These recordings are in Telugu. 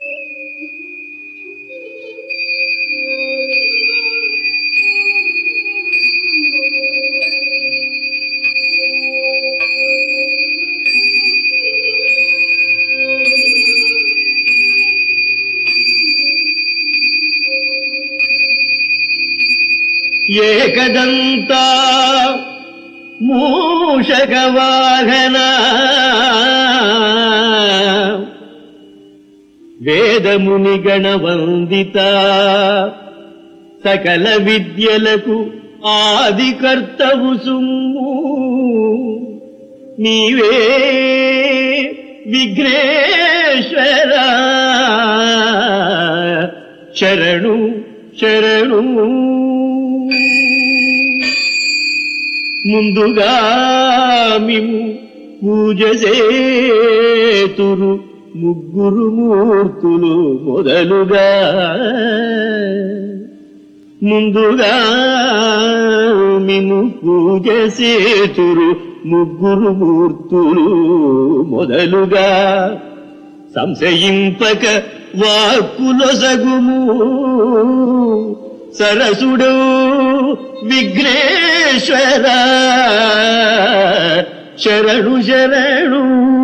ఏకదంత మూషక వాహన వేదముని గణవందిత సకల విద్యలకు ఆది కర్తవు సుమ్ము నీవే విఘ్నేశ్వర శరణు శరణు ముందుగా మిము పూజ చేతురు ముగ్గురు మూర్తులు మొదలుగా ముందుగా మిము పూజ చేతురు ముగ్గురు మూర్తులు మొదలుగా సంశయింపక వాక్కులొసగుము సరసుడు విఘ్నేశ్వర శరణు శరణు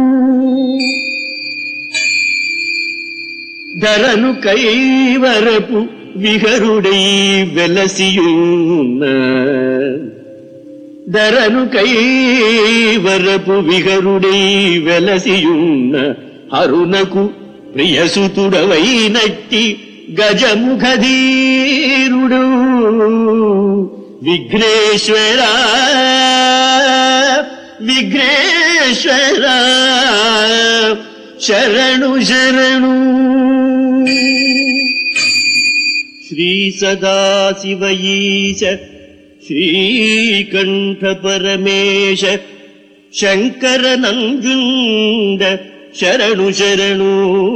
ధరను కైవరపు విహరుడై వెలసియున్న ధరను కైవరపు విహరుడై వెలసియున్న హరునకు ప్రియసుతుడవైనట్టి గజముఖధీరుడు విఘ్నేశ్వర విఘ్నేశ్వర శరణు శరణు శ్రీ సదాశివయీశ శ్రీకంఠ పరమేశ శంకర నంజుండ శరణు శరణు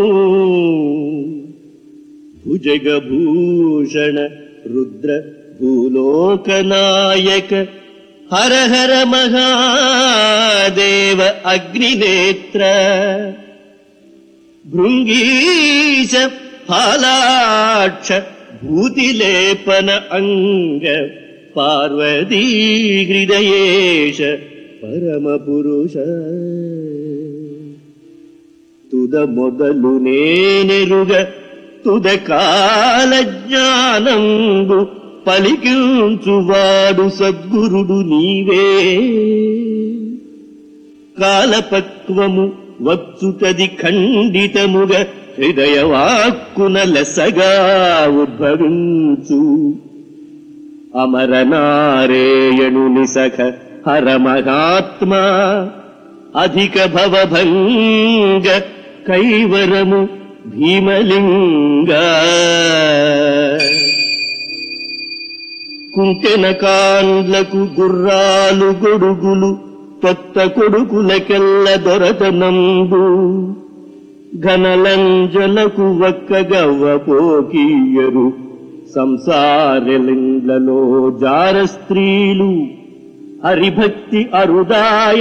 భుజగభూషణ రుద్ర భూలోకనాయక హర హర మహాదేవ అగ్నినేత్ర భృంగీశ ఫలాక్ష భూతిలేపన అంగ పార్వతీ హృదయేశ పరమ పురుష తుద మొదలు నేనెరుగ తుద కాల జ్ఞానంబు పలికించువాడు సద్గురుడు నీవే కాలపక్వము వచ్చుటది ఖండితముగ హృదయవాక్కున లెసగా ఉద్భవించు అమరనారేయణుని సఖ హర మహాత్మా అధిక భవభంగ కైవరము భీమలింగ కుంటెన కాండ్లకు గుర్రాలు గొడుగులు కొత్త కొడుకులకెల్ల దొరతనంబు ఘనలంజలకు ఒక్కగవ్వ పోకీయరు సంసారలిండ్లలో జార స్త్రీలు హరిభక్తి అరుదాయ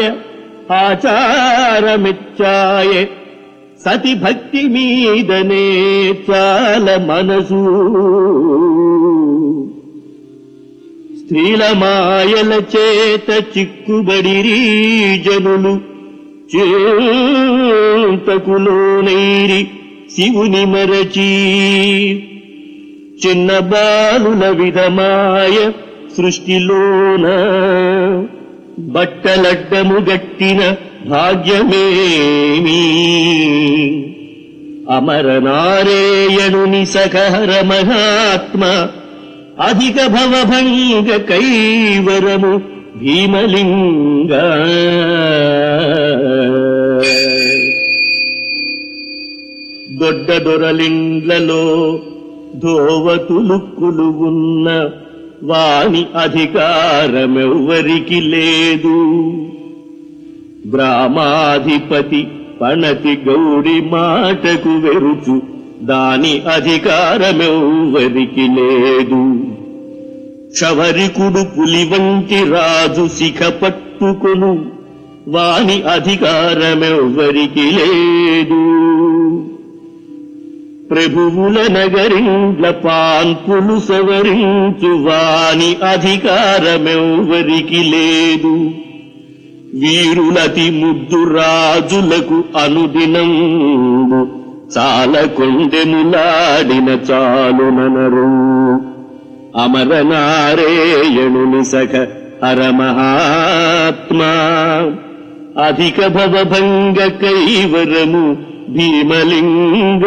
ఆచారమిచ్చాయ సతి భక్తి మీదనే చాల మనసు స్త్రీల మాయల చేత చిక్కుబడిరీ జనులు చింతకులోనైరి శివుని మరచి చిన్న బాలుల విధమాయ సృష్టిలోన బట్టలడ్డము గట్టిన భాగ్యమేమీ అమరనారేయణుని సఖహర మహాత్మ అధిక భవభంగ కైవరము భీమలింగ దొడ్డ దొరలిండ్లలో ధోవతులుక్కులు ఉన్న వాని అధికారమెవ్వరికి లేదు గ్రామాధిపతి పణతి గౌడి మాటకు వెరుచు దాని అధికారమెవ్వరికి లేదు క్షవరికుడు పులి వంటి రాజు శిఖ పట్టుకొను వాని అధికారమెవ్వరికి లేదు ప్రభువుల నగరిండ్ల పాన్పులు సవరించు వాని అధికారమెవ్వరికి లేదు వీరులతి ముద్దు రాజులకు అనుదినం చాల కొండెములాడిన చాలుననరు అమరనారేయణుని సఖ హరమహాత్మా అధిక భవభంగ కైవరము భీమలింగ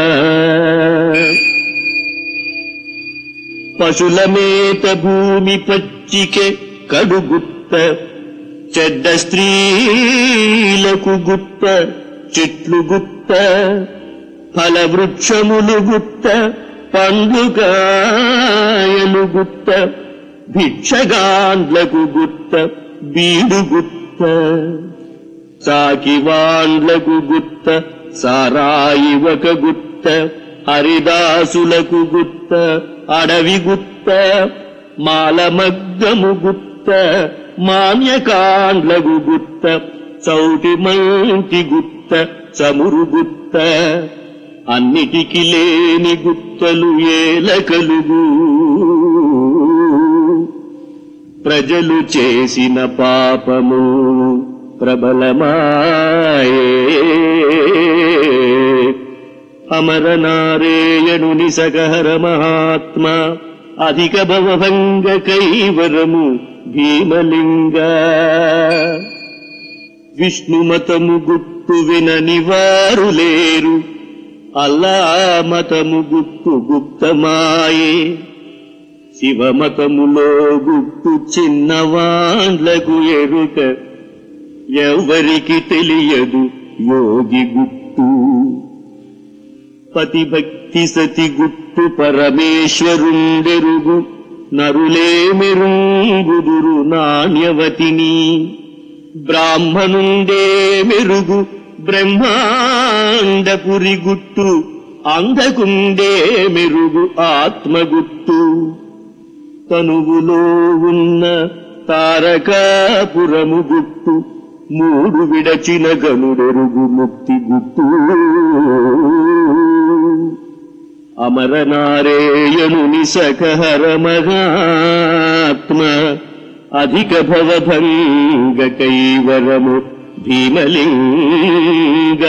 పశుల మేత భూమి పచ్చికె కడుగుత్త చెడ్డ స్త్రీలకు గుత్త చెట్లు గుత్త ఫలవృక్షములు గుత్త పండుగాయలు గుత్త భిక్షగాండ్లకు గుత్త బీడు గుత్త సాకివాండ్లకు గుత్త సారాయి ఒక గుత్త హరిదాసులకు గుత్త అడవి గుత్త మాలమగ్గము గుత్త మాన్యకాండ్లకు గుత్త చౌటి మంటి గుత్త చమురు గుత్త అన్నిటికి లేని గుత్తలు ఏల కలుగు ప్రజలు చేసిన పాపము ప్రబలమాయే అమరనారేయణుని సగహర మహాత్మ అధిక భవభంగ కైవరము భీమలింగ విష్ణుమతము గుర్తు వినని వారు లేరు అల్లా మతము గుర్తు గుప్తమాయే శివమతములో గుర్తు చిన్నవాండ్లకు ఎరుక ఎవరికి తెలియదు యోగి గుర్తు పతిభక్తి సతి గుర్తు పరమేశ్వరుండెరుగు నరులే మెరుంగుదురు నాణ్యవతిని బ్రాహ్మణుండే మెరుగు బ్రహ్మాండపురి గుట్టు అంధకుండే మెరుగు ఆత్మగుట్టు తనువులో ఉన్న తారకాపురము గుట్టు మూడు విడచిన గనుడెరుగు ముక్తి గుట్టు అమరనారేయణుని సఖహర మహాత్మ అధిక భవభంగ కైవరము భీమలింగ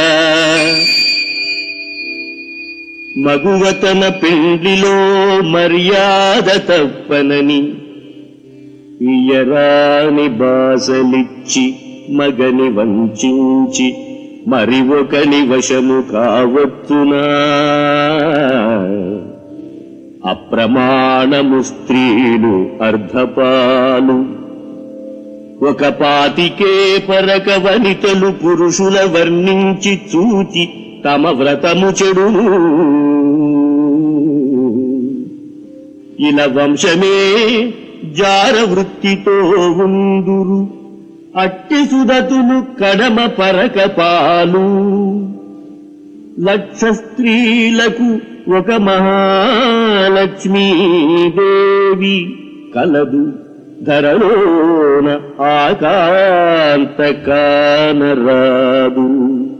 మగువతన పెండ్లిలో మర్యాద తప్పనని ఇయరాని బాసలిచ్చి మగని వంచించి మరి ఒకని వశము కావచ్చునా అప్రమాణము స్త్రీలు అర్ధపాలు ఒక పాతికే పరక వనితలు పురుషుల వర్ణించి చూచి తమ వ్రతము చెడును ఇలా వంశమే జార వృత్తితో ఉందురు అట్టి సుదతులు కడమ పరక పాలు లక్ష స్త్రీలకు ఒక మహాలక్ష్మీదేవి కలదు ధరలోన ఆకాంత కానరాదు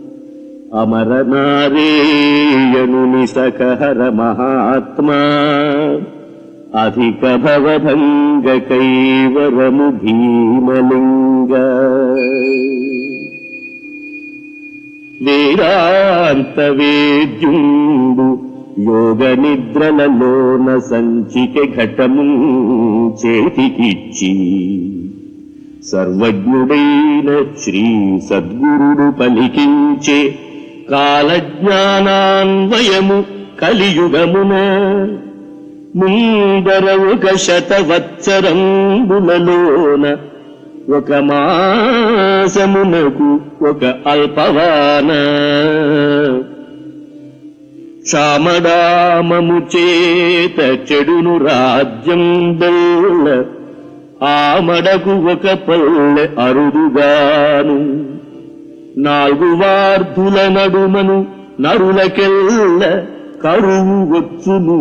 అమరనారేయనుని సకహర మహాత్మా అధిక భవభంగ కైవరము భీమలింగ వేదాంత వేద్యుండు యోగ నిద్రలలోన సంచిక ఘటము చేతికిచ్చి సర్వజ్ఞుడైన శ్రీ సద్గురుడు పలికించే కాలజ్ఞానాన్వయము కలియుగమున ముందర ఒక శతవత్సరంబులలోన ఒక మాసమునకు ఒక అల్పవాన క్షామడామము చేత చెడును రాజ్యం బెల్ల ఆమడకు ఒక పల్లె అరుదుగాను నాలుగు వార్ధుల నడుమను నరులకెల్ల కరువు వచ్చును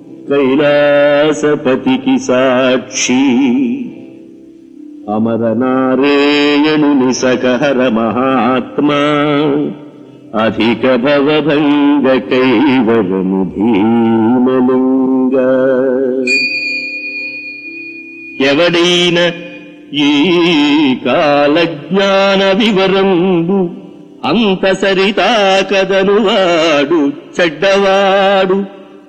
కైలాసపతికి సాక్షి అమరనారేయణుని సకహర మహాత్మా అధిక భవభంగ కైవలము భీమలింగ ఎవడైన ఈ కాలజ్ఞాన వివరంబు అంత సరితా కదనువాడు చెడ్డవాడు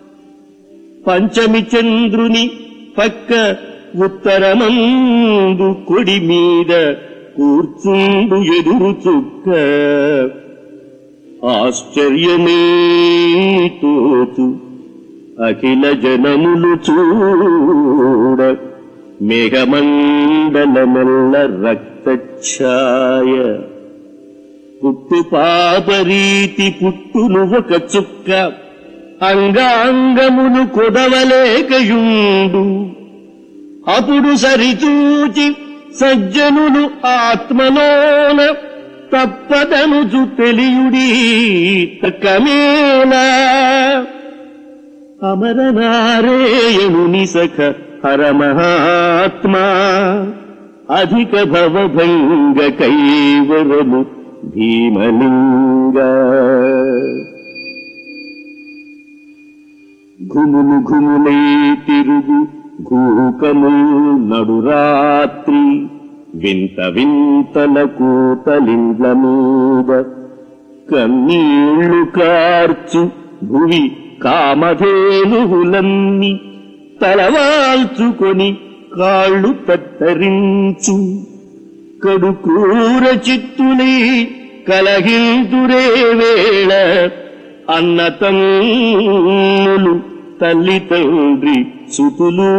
పంచమి చంద్రుని పక్క ఉత్తరమందు కొడి మీద కూర్చుండు ఎదురు చుక్క ఆశ్చర్యమే తోచు అఖిల జనములు చూడ మేఘమండలమెల్ల రక్తఛాయ పుట్టు పాపరీతి పుట్టును ఒక చుక్క అంగాంగమును కొదవలేకయుండు అప్పుడు సరిచూచి సజ్జనులు ఆత్మలోన తప్పదనుచు తెలియుడి తక్కమేలా అమరనారేయణుని సఖ హరమహాత్మా అధిక భవభంగ కైవరము భీమలింగ ఘుములు ఘుములై తిరుగు ఘూకము నడురాత్రి వింత వింతల కూతలిండ్ల మీద కన్నీళ్లు కార్చు భువి కామధేనువులన్నీ తలవాల్చుకొని కాళ్ళు తత్తరించు కడుకూర చిత్తులై కలహింతురే వేళ అన్నతమ్ములు తల్లి తండ్రి సుతులు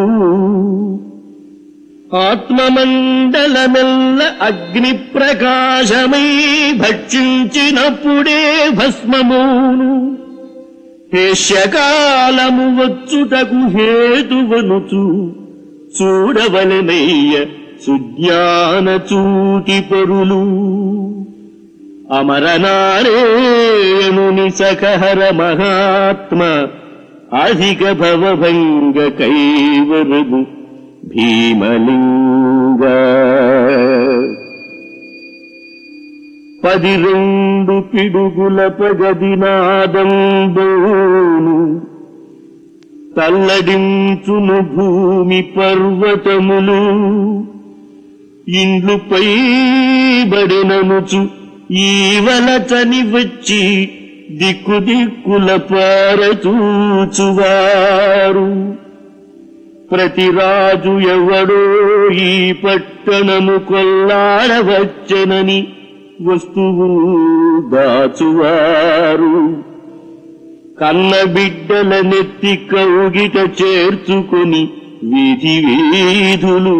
ఆత్మమండలమెల్ల అగ్ని ప్రకాశమై భక్షించినప్పుడే భస్మమును హేష్యకాలము వచ్చుటకు హేతువనుచు చూడవలనయ్య సుజ్ఞాన చూటి పరులు అమరనారేణుని సఖహర మహాత్మ అధిక భవభంగ కైవరము భీమలింగ పది రెండు పిడుగుల పగదినాదంబోను తల్లడించును భూమి పర్వతములు ఇండ్లుపై బడిననుచు ఈవలచని వచ్చి దిక్కు దిక్కుల పారచూచువారు ప్రతి రాజు ఎవడో ఈ పట్టణము కొల్లాడవచ్చనని వస్తువు దాచువారు కన్న బిడ్డల నెత్తి కౌగిట చేర్చుకొని వీధి వీధులు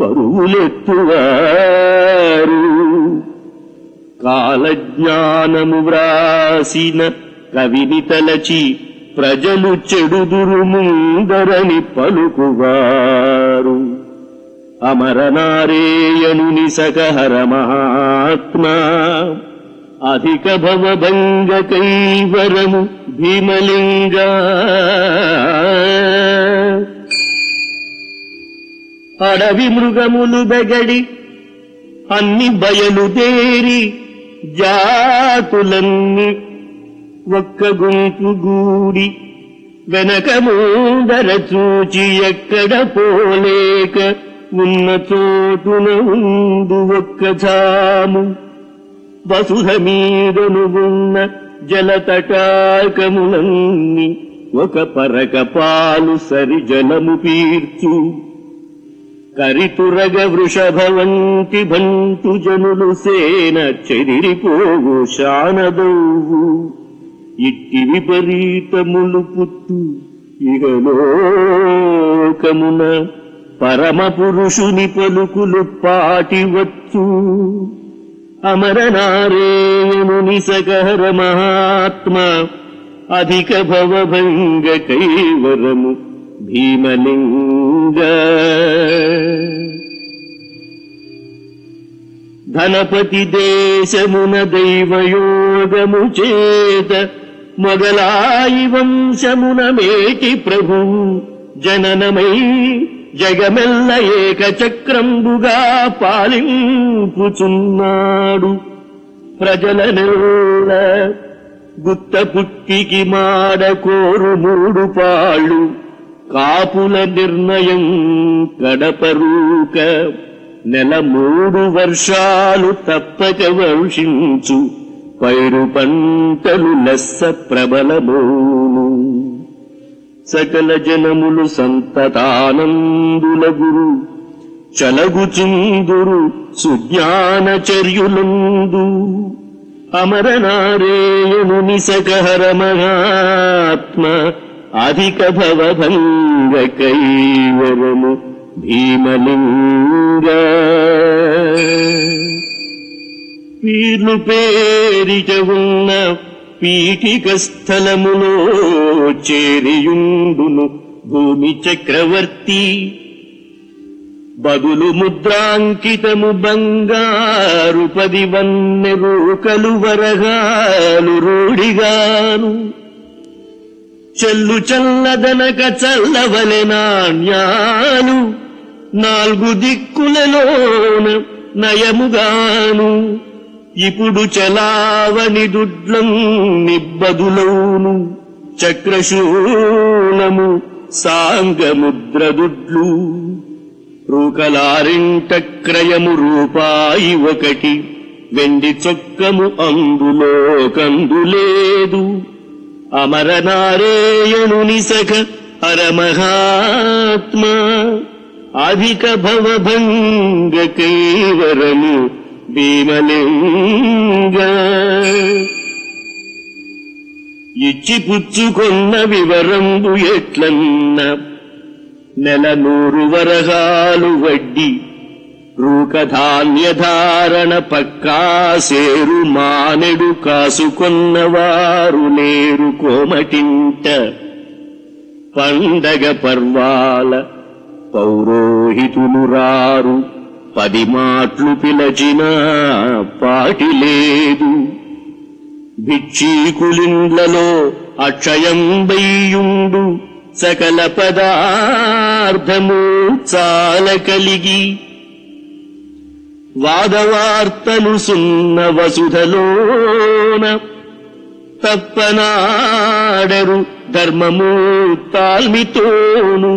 పరువులెత్తువారు కాలజ్ఞానము వ్రాసిన కవిని తలచి ప్రజలు చెడుదురు ముందరని పలుకువారు అమరనారేయణుని సకహర మహాత్మా అధిక భవభంగ కైవరము భీమలింగ అడవి మృగములు బెగడి అన్ని బయలుదేరి జాతులన్నీ ఒక్క గుంపు గూడి వెనక ముందర చూచి ఎక్కడ పోలేక ఉన్న చోటున ఉండు ఒక్క జాము వసుధ మీదను ఉన్న జలతటాకములన్నీ ఒక పరక పాలు సరి జలము పీర్చు కరితురగ వృషభవంతి బంటు జనులు సేన చెదిరిపోవు శానదౌవు ఇట్టి విపరీతములు పుట్టు ఇహలోకమున పరమ పురుషుని పలుకులు పాటివచ్చు అమరనారేణుని సగహర మహాత్మ అధిక భవభంగ కైవరము భీమలింగ ధనపతి దేశమున దైవయోగము చేత మొగలాయి వంశమున మేటి ప్రభు జననమై జగమెల్ల ఏకచక్రంబుగా పాలింపుచున్నాడు ప్రజలనెల్ల గుత్త పుట్టికి మాడ కోరు మూడు పాళ్ళు కాపుల నిర్ణయం కడపరూక నెల మూడు వర్షాలు తప్పక వర్షించు పైరు పంటలు లెస్స ప్రబలమోను సకల జనములు సంతతానందుల గురు చలగుచుందురు సుజ్ఞానచర్యులందు అమరనారేయను నిసకహర మహాత్మ అధిక భవభంగ కైవరము భీమలింగ పీర్లు పేరిట ఉన్న పీఠిక స్థలములో చేరియుండును భూమి చక్రవర్తి బదులు ముద్రాంకితము బంగారు పది వన్నె రూకలు వరగాలు రూడిగాను చెల్లు చల్లదనక చల్లవలె నాణ్యాలు నాలుగు దిక్కులలోన నయముగాను ఇప్పుడు చలావని దుడ్లం నిబ్బదులౌను చక్రశూలము సాంగముద్రదుడ్లు రూకలారింట క్రయము రూపాయి ఒకటి వెండి చొక్కము అందులో కందులేదు అమరనారేయణుని సఖ హరమహాత్మ అధిక భవభంగ కైవరము భీమలింగ ఇచ్చి పుచ్చుకొన్న వివరంబు ఎట్లన్న నెల నూరు వరగాలు వడ్డీ రూకధాన్యధారణ పక్కా సేరు మానెడు కాసుకొన్నవారు లేరు కోమటింట పండగ పర్వాల పౌరోహితులు రారు పది మాట్లు పిలచినా పాటి లేదు భిక్షీకులిండ్లలో అక్షయం బయ్యుండు సకల పదార్థము చాల కలిగి వాదవార్తలు సున్న వసుధలోన తప్పనాడరు ధర్మము తాల్మితోను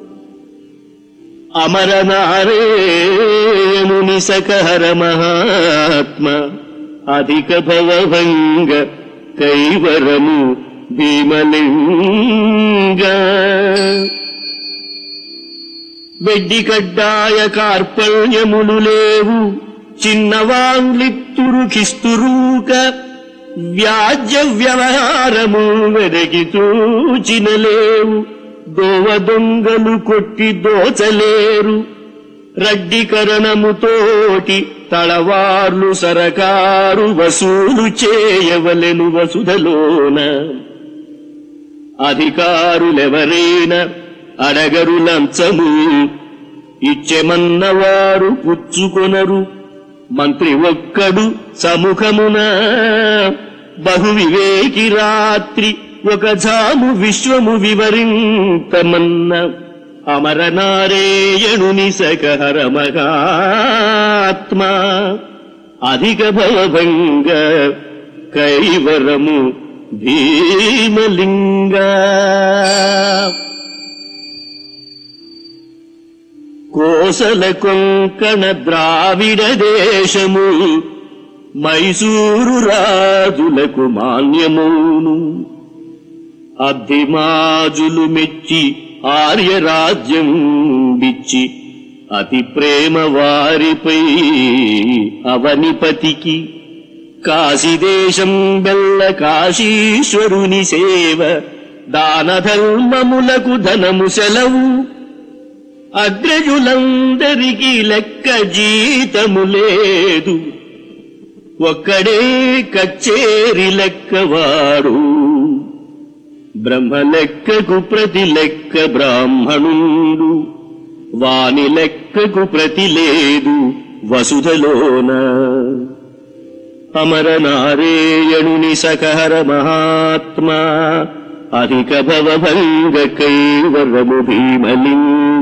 అమరనారేణుని సకహర మహాత్మ అధిక భవభంగ కైవరము భీమలింగ వెడ్డి కడ్డాయ కార్పణ్యములు లేవు చిన్నవాంగ్లిత్తురు కిస్తురూక వ్యాజ్య వ్యవహారము వెదకి చూచినలేవు దోవ దొంగలు కొట్టి దోచలేరు రడ్డికరణముతోటి తళవార్లు సరకారు వసూలు చేయవలెను వసుధలోన అధికారులెవరైనా అడగరు లంచము ఇచ్చెమన్నవారు పుచ్చుకొనరు మంత్రి ఒక్కడు సముఖమున బహు వివేకి రాత్రి ఒక జాము విశ్వము వివరింతమన్న అమరనారేయణుని సకహర మహాత్మ అధిక భవభంగ కైవరము భీమలింగ కోసల కొంకణ ద్రావిడ దేశము మైసూరు రాజులకు మాన్యమును అద్దిమాజులు మెచ్చి ఆర్యరాజ్యం బిచ్చి అతి ప్రేమ వారిపై అవనిపతికి కాశీదేశం బెల్ల కాశీశ్వరుని సేవ దాన ధర్మములకు ధనము సెలవు అగ్రజులందరికీ లెక్క జీతము లేదు ఒక్కడే కచ్చేరి లెక్కవాడు బ్రహ్మ లెక్కకు ప్రతి లెక్క బ్రాహ్మణుండు వాని లెక్కకు ప్రతి లేదు వసుధలోన అమరనారేయణుని సకహర మహాత్మా అధిక భవభంగ కైవరము భీమలింగ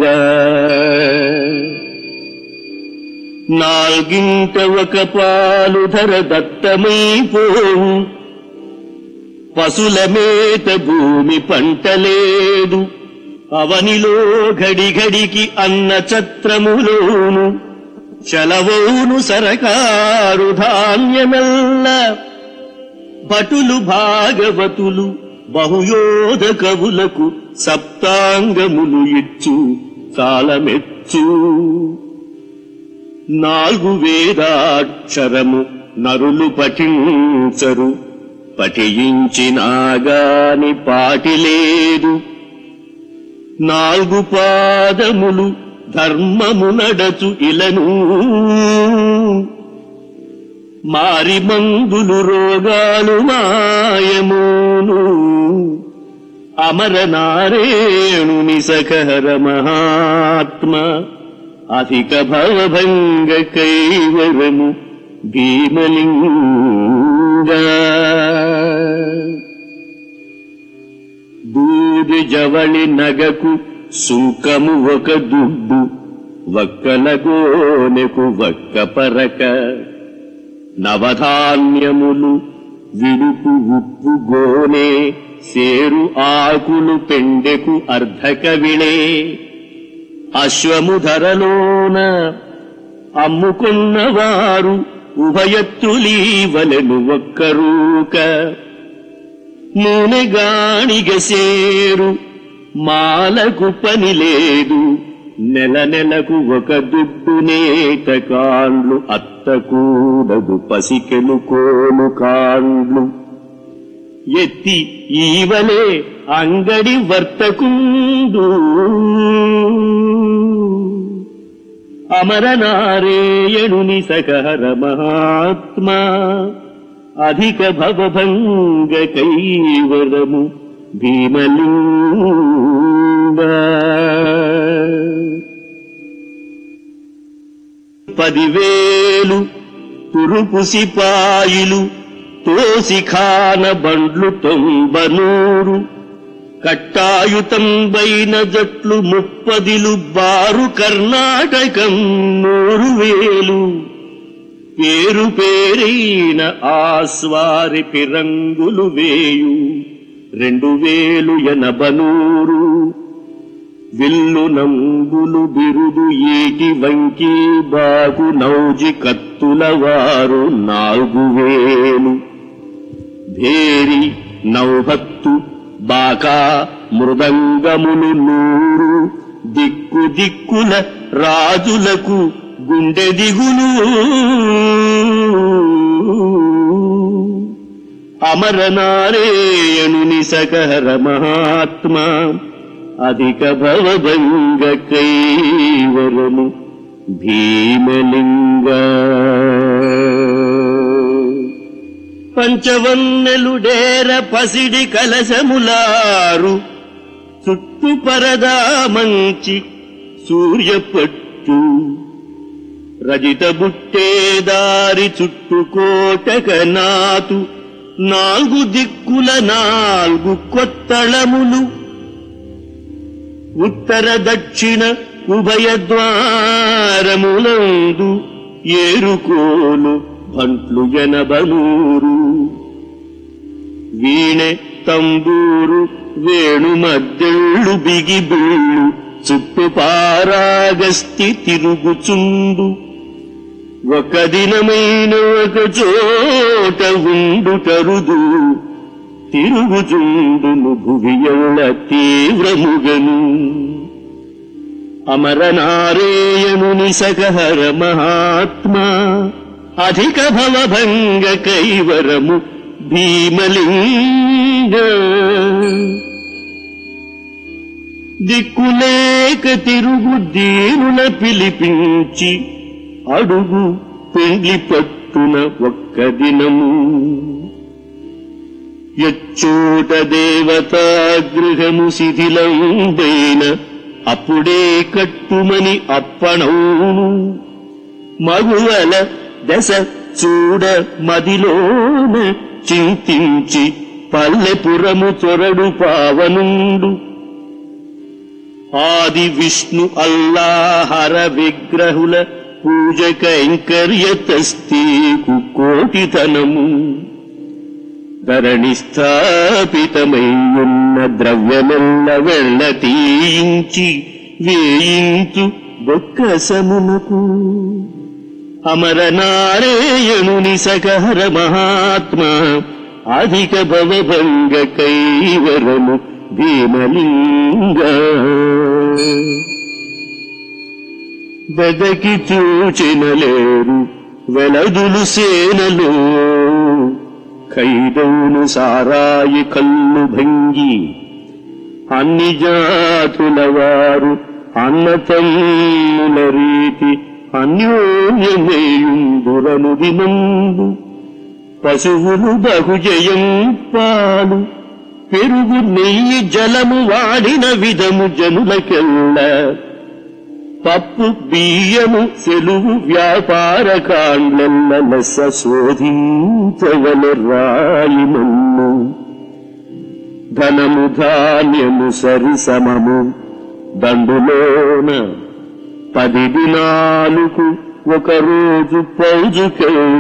నాల్గింట ఒక పాలు ధర దత్తమైపోవు పశుల మేత భూమి పంటలేదు అవనిలో ఘడిఘడికి అన్న ఛత్రములోను చలవోను సరకారు ధాన్యమెల్ల భటులు భాగవతులు బహుయోధ కవులకు సప్తాంగములు ఇచ్చు చాలమెచ్చు నాలుగు వేదాక్షరము నరులు పఠించరు పఠించినాగాని పాటి లేదు నాలుగు పాదములు ధర్మము నడచు ఇలను మారి మందులు రోగాలు మాయమును అమర నారేణుని సఖర మహాత్మ అధిక భవభంగ కైవరము భీమలింగ దూది జవళి నగకు సుంకము ఒక దుడ్డు వక్కల గోనెకు వక్క పరక నవధాన్యములు విడుపు ఉప్పు గోనే సేరు ఆకులు పెండెకు అర్ధక విళే అశ్వము ధరలోన అమ్ముకున్నవారు ఉభయత్తులీవలెను ఒక్కరూక నూనెగాణిగ సేరు మాలకు పని లేదు నెల నెలకు ఒక దుడ్డునేత కాండ్లు అత్తకూడదు పసికెలు కోలు కాండ్లు ఎత్తి ఈవలే అంగడి వర్తకుండు అమరనారేయణుని సకహర మహాత్మా అధిక భవభంగ కైవరము భీమలింగ పదివేలు తురుపు సిపాయిలు తోసిఖాన బండ్లు తొంబనూరు కట్టాయుతంబైన జట్లు ముప్పదిలు బారు కర్ణాటకం నూరు వేలు పేరు పేరైన ఆస్వారి పిరంగులు వేయు రెండు వేలు ఎనబనూరు విల్లు నంబులు బిరుదు ఏటి వంకి బాగు నౌజి కత్తుల వారు నాలుగు వేలు భేరి నౌహత్తు బాకా మృదంగములు నూరు దిక్కు దిక్కుల రాజులకు గుండె దిగులు అమరనారేయణుని సకహర మహాత్మా అధిక భవభంగ కైవరము భీమలింగ పంచవన్నెలుడేర పసిడి కలశములారు చుట్టు పరదా మంచి సూర్యపట్టు రజిత బుట్టేదారి చుట్టుకోటక నాతు నాలుగు దిక్కుల నాలుగు కొత్తళములు ఉత్తర దక్షిణ ఉభయ ద్వారములందు ఏరుకోలు బంట్లు ఎనబనూరు వీణె తంబూరు వేణు మద్దెళ్ళు బిగి బిళ్ళు చుట్టు పారాగస్తి తిరుగుచుండు ఒక దినమైన ఒక చోట ఉండుటరుదు తిరుగుచుండును భువియౌళ తీవ్రముగను అమరనారేయణుని సగహర మహాత్మా అధిక భవభంగ కైవరము భీమలింగ దిక్కులేక తిరుగు దీనుల పిలిపించి అడుగు పెండ్లి పట్టున ఒక్క దినము ఎచ్చోట దేవతా గృహము శిథిలంబైన అప్పుడే కట్టుమని అప్పణౌను మగువల దశ చూడ మదిలోన చింతించి పల్లెపురము చొరడు పావనుండు ఆది విష్ణు అల్లాహర విగ్రహుల పూజ కైంకర్య తస్తీకు కోటితనము ధరణి స్థాపితమయ్యున్న ద్రవ్యమెల్ల వెళ్ళ తీయించి వేయించు బొక్కసమునకు అమర నారాయణుని సకహర మహాత్మా అధిక భవభంగ కైవరము భీమలింగ బెదకి చూచిన లేరు వెలదులు సేనలో ఖైదౌను సారాయి కల్లు భంగి అన్ని జాతుల వారు అన్నతమ్ముల రీతి అన్యోన్యమేయుందురను దినందు పశువులు బహుజయం పాలు పెరుగు నెయ్యి జలము వాడిన విధము జనులకెల్ల పప్పు బియ్యము సెలువు వ్యాపార కాండ్లెల్ల లెస్స శోధించవల రాయి మన్ను ధనము ధాన్యము సరి సమము దండులోన పది దినాలకు ఒక రోజు పౌజుకెళ్ళ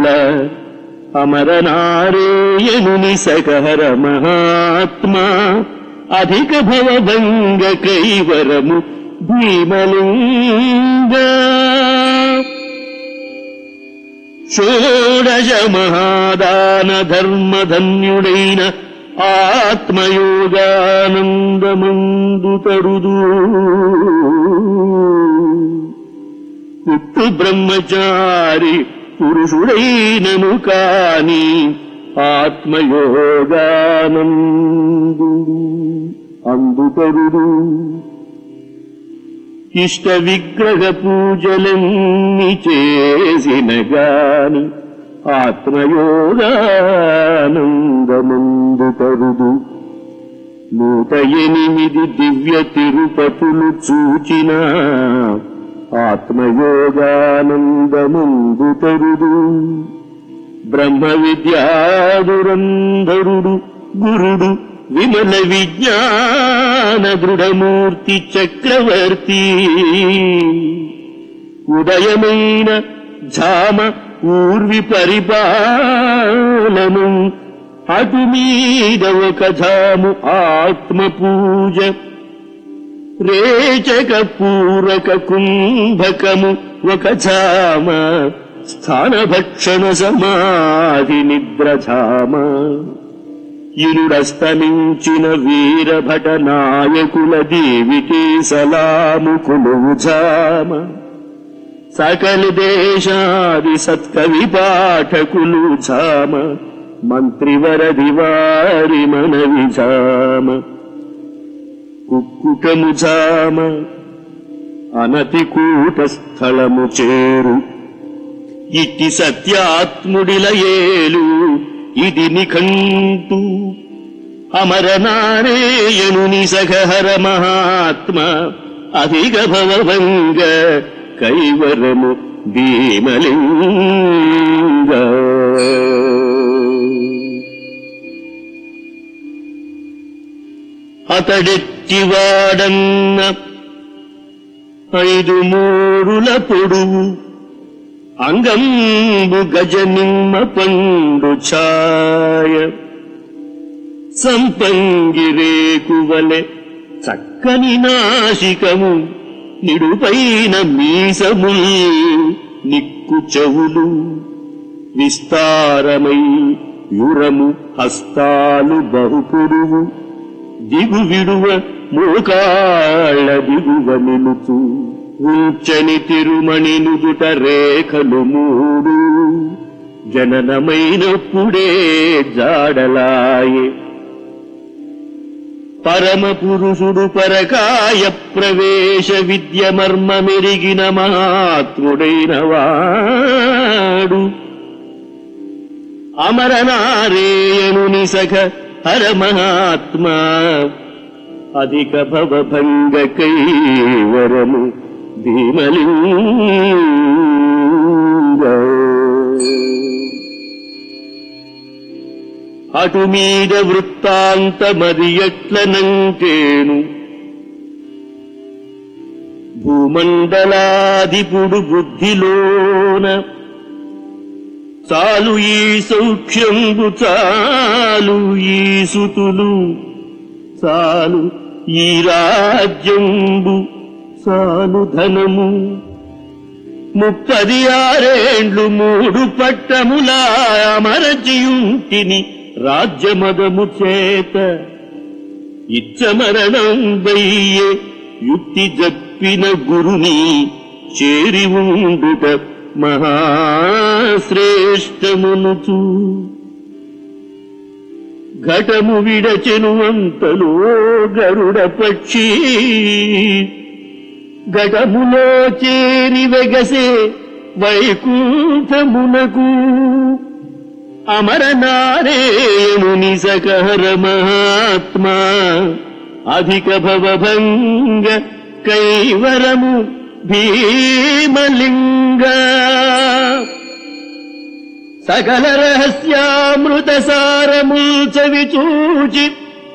అమరనారేయనుని సకహర మహాత్మా అధిక భవభంగ కైవరము భీమలింగ షోడశ మహాదాన ధర్మధన్యుడైన ఆత్మయోగానందమందు తరుదు పుట్టు బ్రహ్మచారి పురుషుడైనను కాని ఆత్మయోగానందు అందుతరుడు ఇష్ట విగ్రహ పూజలన్నీ చేసిన గాని ఆత్మయోగానందమందు తరుదు నూట ఎనిమిది దివ్య తిరుపతులు చూచిన ఆత్మయోగానందమందు తరుదు బ్రహ్మ విద్యాదురంధరుడు గురుడు విమల విజ్ఞాన దృఢమూర్తి చక్రవర్తి ఉదయమైన ఝామ ఊర్వి పరిపాలనం అటు మీద ఒక ఝాము ఆత్మ పూజ రేచక పూరక కుంభకము ఒక ఝామ స్థానభక్షణ సమాధి నిద్రధామ ఇరుడస్తమించిన వీరభట నాయకుల దేవికి సలాము కొలువుజామ సకల దేశాది సత్కవి పాఠకులు జామ మంత్రివరది వారి మనవి జామ కుక్కుటము జామ అనతి కూట స్థలము చేరు ఇట్టి సత్యాత్ముడిల ఏలు ఇది నిఖంటు అమరనారేయణుని సగహర మహాత్మ అధిక భవభంగ కైవరము భీమలింగ అతడెత్తివాడన్న ఐదు మూడుల పొడువు అంగంబు గజనిమ్మ పండు ఛాయ సంపంగిరేకువలె చక్కని నాశికము నిడుపైన మీసము నిక్కు చెవులు విస్తారమై యురము హస్తాలు బహుపురువు దిగు విడువ మోకాళ్ళ దిగువ నిలుచు ఉంచని తిరుమణి నుదుట రేఖలు మూడు జననమైనప్పుడే జాడలాయే పరమ పురుషుడు పరకాయ ప్రవేశ విద్య మర్మ మెరిగిన మహాత్ముడైన వాడు అమరనారేయణుని సఖ హర మహాత్మా అధిక భవభంగ కైవరము భీమలింగ అటు మీద వృత్తాంతమది ఎట్లనంటేను భూమండలాధిపుడు బుద్ధిలోన చాలు ఈ సౌఖ్యంబు చాలు ఈ సుతులు చాలు ఈ రాజ్యంబు చాలు ధనము ముప్పది ఆరేండ్లు మూడు పట్టముల అమరచియుంటిని రాజ్యమదము చేత ఇచ్చమరణం వయ్యే యుక్తి జప్పిన గురుని చేరి ఉండుట మహాశ్రేష్టమునుచు ఘటము విడచెను అంతలో గరుడ పక్షి ఘటములో చేరి వెగసే వైకుంఠమునకు అమరనారేణుని సకహర మహాత్మా అధిక భవభంగ కైవరము భీమలింగ సకల రహస్యామృత సారము చవిచూచి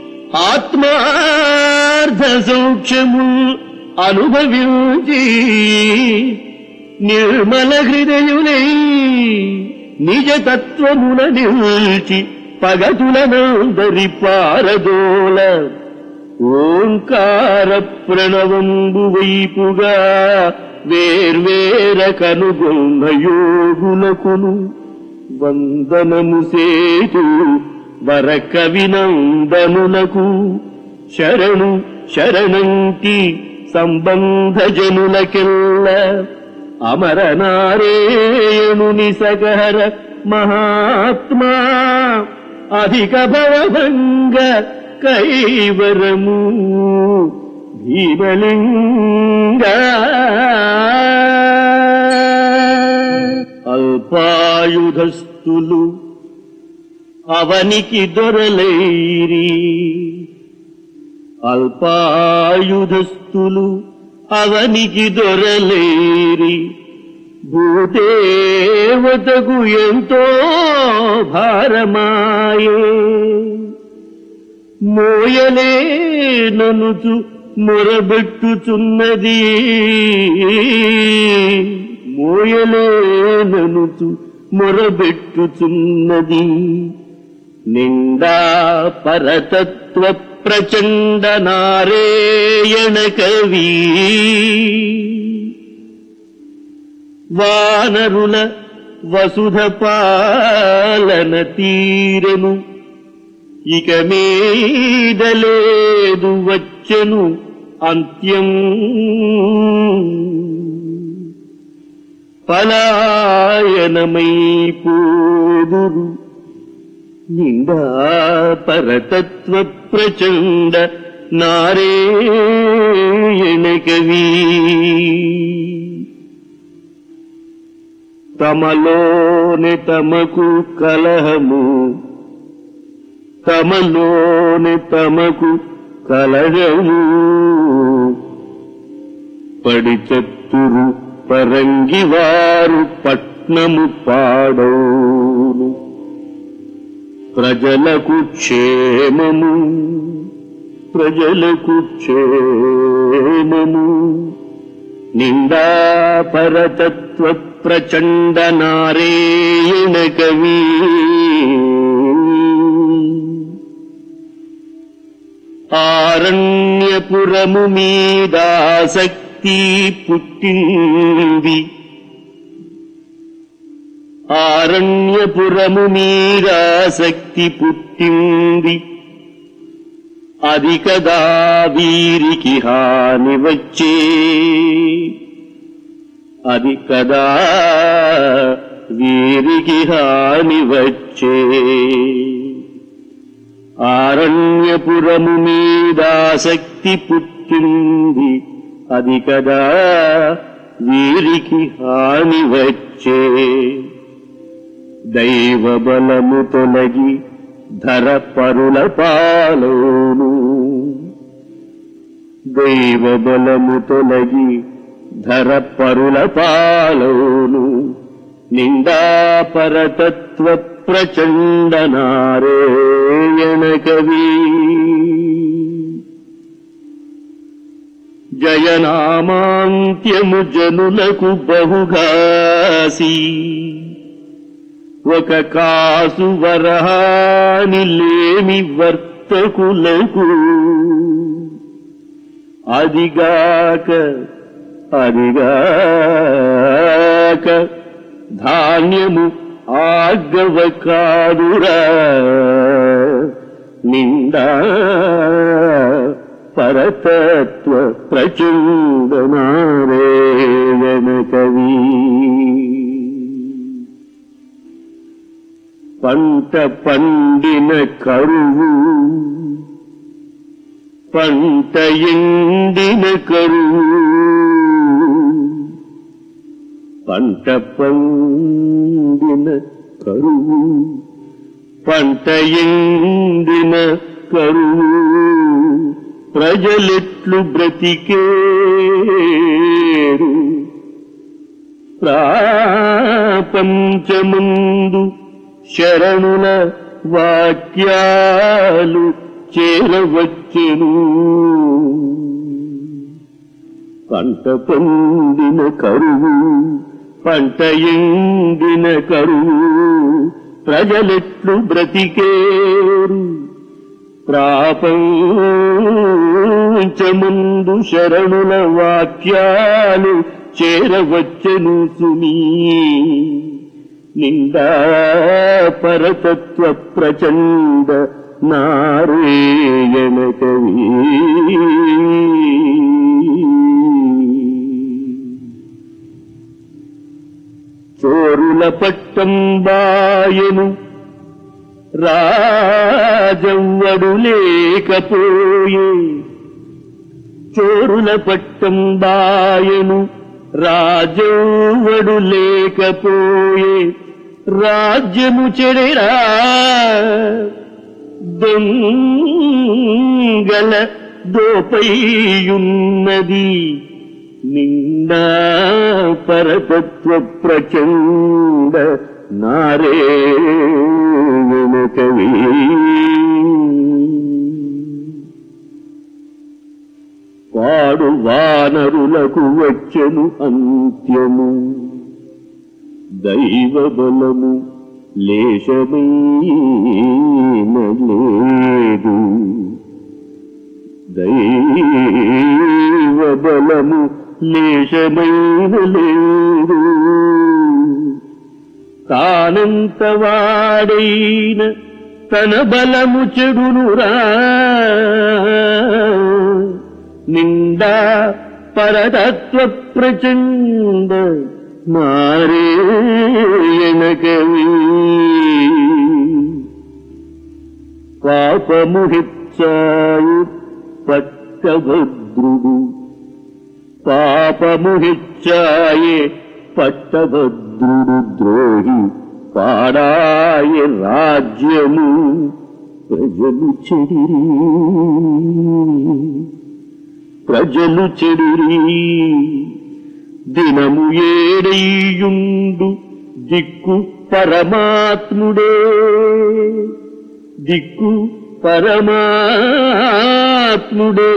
ఆత్మార్థ సౌఖ్యము అనుభవించి నిర్మల హృదయులై నిజ తత్వమున నిల్చి పగతులనందరి పారదోల ఓంకార ప్రణవంబు వైపుగా వేర్వేర కనుగొన్న యోగులకును వందనము సేతు వర కవినందనులకు శరణు శరణంటి సంబంధ జనులకెల్ల అమరనారేణుని సగహర మహాత్మా అధిక భవభంగ కైవరము భీమలింగ అల్పాయుధస్తులు అవనికి దొరలైరి అల్పాయుధస్తులు అవనికి దొరలేరి భూదేవతకు ఎంతో భారమాయే మోయలేననుచు మొరబెట్టుచున్నది మోయలేననుచు మొరబెట్టుచున్నది నిండా పరతత్వ ప్రచండ నారేయణ కవి వానరుల వసుధ పాలన తీరెను ఇక మీదలేదు వచ్చెను అంత్యం పలాయనమైపోదురు నిండా పరతత్వ ప్రచండ నారేయణ కవి తమలోని తమకు కలహము తమలోని తమకు కలహము పడి చత్తురు పరంగివారు పట్నము పాడౌను ప్రజలకు క్షేమము ప్రజలకు క్షేమము నిండా పరతత్వ ప్రచండ నారేయణ కవి ఆరణ్యపురము మీదాసక్తి పుట్టింది ఆరణ్యపురము మీదాసక్తి పుట్టింది అది కదా వీరికి హాని వచ్చే అది కదా వీరికి హాని వచ్చే ఆరణ్యపురము మీదాసక్తి పుట్టింది అది కదా వీరికి హాని వచ్చే దైవ బలము తొలగి ధర పరుల పాలోను దైవ బలము తొలగి ధర పరుల పాలోను నిండా పరతత్వ ప్రచండ నారేయణ కవి జయనామాంత్యము జనులకు బహుగాసి ఒక కాసు వరహాని లేమి వర్తకులకు అదిగాక అదిగాక ధాన్యము ఆగవ కాదురా నిండా పరతత్వ ప్రచండ నారాయణ కవి పంట పండిన కరువు పంట ఎండిన కరువు పంట పండిన కరువు పంట ఎండిన కరువు ప్రజలెట్లు బ్రతికేరు ప్రాపంచముందు శరణుల వాక్యాలు చేరవచ్చెను పంట పొందిన కరువు పంట ఎండిన కరువు ప్రజలెట్లు బ్రతికేరు ప్రాపంచముందు శరణుల వాక్యాలు చేరవచ్చెను సుమీ నిండా పరతత్వ ప్రచండ నారాయణ కవి చోరుల పట్టం బాయను రాజవ్వడు లేకపోయే చోరుల పట్టం బాయను రాజవ్వడు లేకపోయే రాజ్యము చెడెరా దొంగల దోపైయున్నది నిండా పరతత్వ ప్రచండ నారేణ కవి వాడు వానరులకు వచ్చెను అంత్యము దైవ బలము లేశమైన లేదు దైవ బలము లేశమైన లేదు తానంత వాడైన తన బలము చెడునురా నిండా పరతత్వ ప్రచండ నారాయణ కవి పాపము హెచ్చాయి పట్టభద్రుడు పాపము హెచ్చాయే పట్టభద్రుడు ద్రోహి పాడాయ రాజ్యము ప్రజలు చెడిరి ప్రజలు చెడిరి దినము ఏడయ్యుండు దిక్కు పరమాత్ముడే దిక్కు పరమాత్ముడే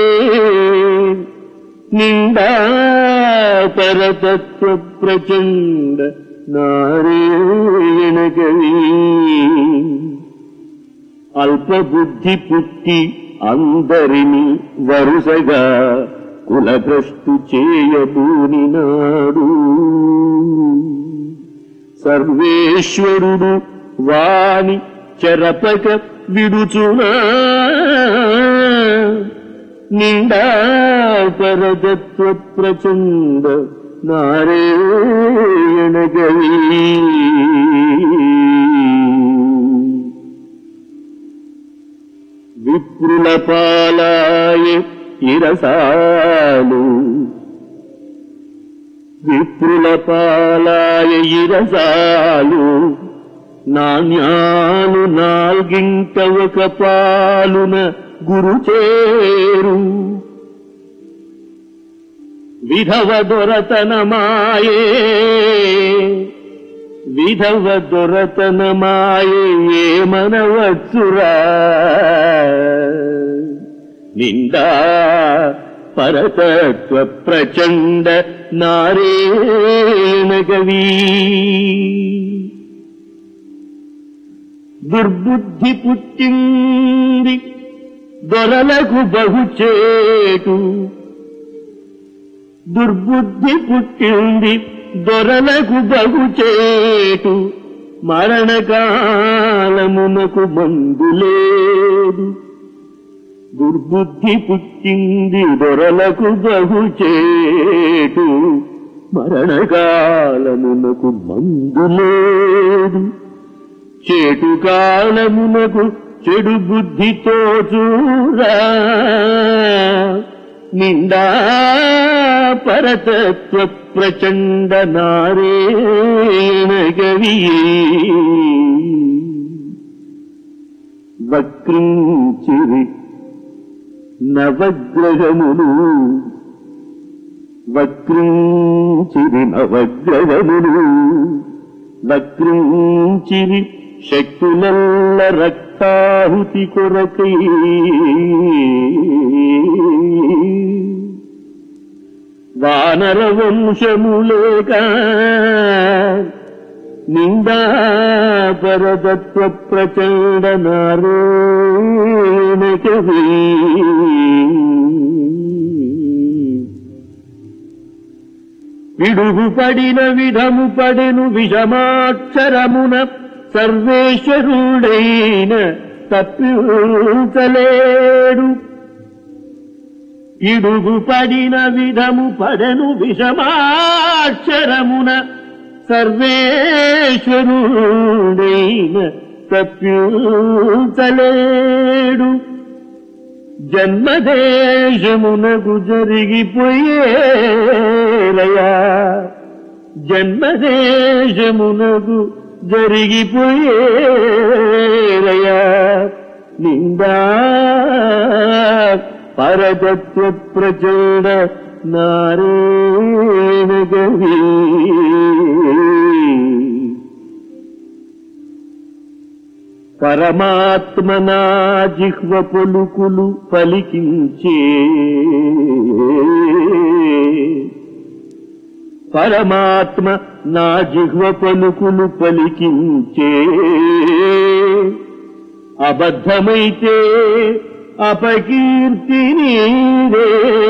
నిండా పరతత్వ ప్రచండ నారాయణ కవి అల్పబుద్ధి పుట్టి అందరిని వరుసగా కులభ్రష్టు చేయబూనినాడు సర్వేశ్వరుడు వాని చెరపక విడుచునా నిండా పరదత్వ ప్రచండ నారాయణ గవి విప్రుల పాలాయ ఇరసాలు విప్రుల పాలాయ ఇరసాలు నాణ్యాలు నాల్గింట ఒక పాలున గురు చేరు విధవ దొరతనమాయే విధవ దొరతనమాయే ఏమనవచ్చురా నిండా పరతత్వ ప్రచండ నారేణ కవి దుర్బుద్ధి పుట్టింది దొరలకు బహుచేటు దుర్బుద్ధి పుట్టింది దొరలకు బహుచేటు మరణకాలమునకు మందు లేదు దుర్బుద్ధి పుట్టింది దొరలకు బహుచేటు మరణకాలమునకు మందు లేదు చేటు కాలమునకు చెడు బుద్ధితో చూరా నిండా పరతత్వ ప్రచండ నారేణ కవి వక్రించిరి నవగ్రహములు వక్రించిరి నవగ్రహములు వక్రించిరి శక్తులల్ల రక్తాహుతి కొరకై వానర వంశములేక నిందా పరతత్వ ప్రచండ నారాయణ కవి విడుగు పడిన విధము పడెను విషమాక్షరమున సర్వేశ్వరుడైన తప్పించలేడు ఇడుగు పడిన విధము పడెను విషమాక్షరమున సర్వేశ్వరుడైన తప్పించలేడు జన్మదేశమునకు జరిగిపోయేరయా జన్మదేశమునకు జరిగిపోయేరయా నిందా పరతత్వ ప్రచండ నారాయణ గవి పరమాత్మ నా జిహ్వ పలుకులు పలికించే పరమాత్మ నా జిహ్వ పలుకులు పలికించే అబద్ధమైతే అపకీర్తి నీరే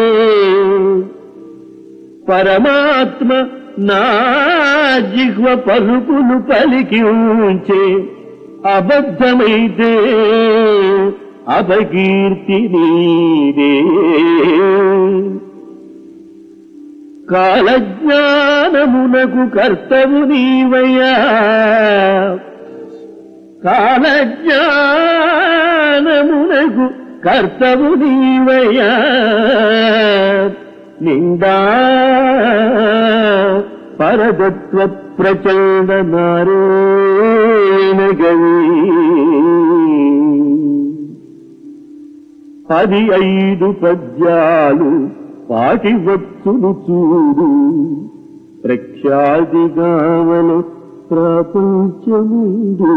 పరమాత్మ నా జిహ్వ పలుకులు పలికించే అబద్ధమైతే అపకీర్తి నీరే కాలజ్ఞానమునకు కర్తవు నీవయ్యా కాలజ్ఞానమునకు కర్తవు నీవయ్యా నిందా పరదత్వ ప్రచండ నారాయణ గవి పది ఐదు పద్యాలు పాటి వచ్చును చూడు ప్రఖ్యాతిగావలు ప్రపంచముందు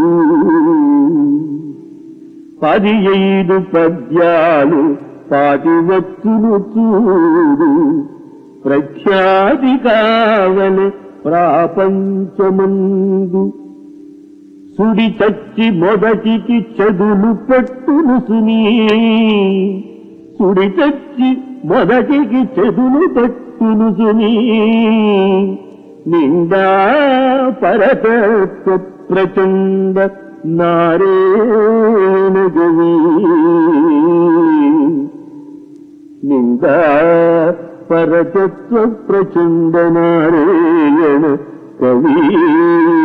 పది ఐదు పద్యాలు పాటి వచ్చును చూడు ప్రఖ్యాతి కావలి ప్రాపంచమందు సుడి చచ్చి మొదటికి చెదులు పెట్టును సునీ సుడి చచ్చి మొదటికి చెదులు పెట్టును సునీ నిందా పరతత్వ ప్రచండ నారేణ గవి నిందా పరతత్వ ప్రచండ నారాయణ కవి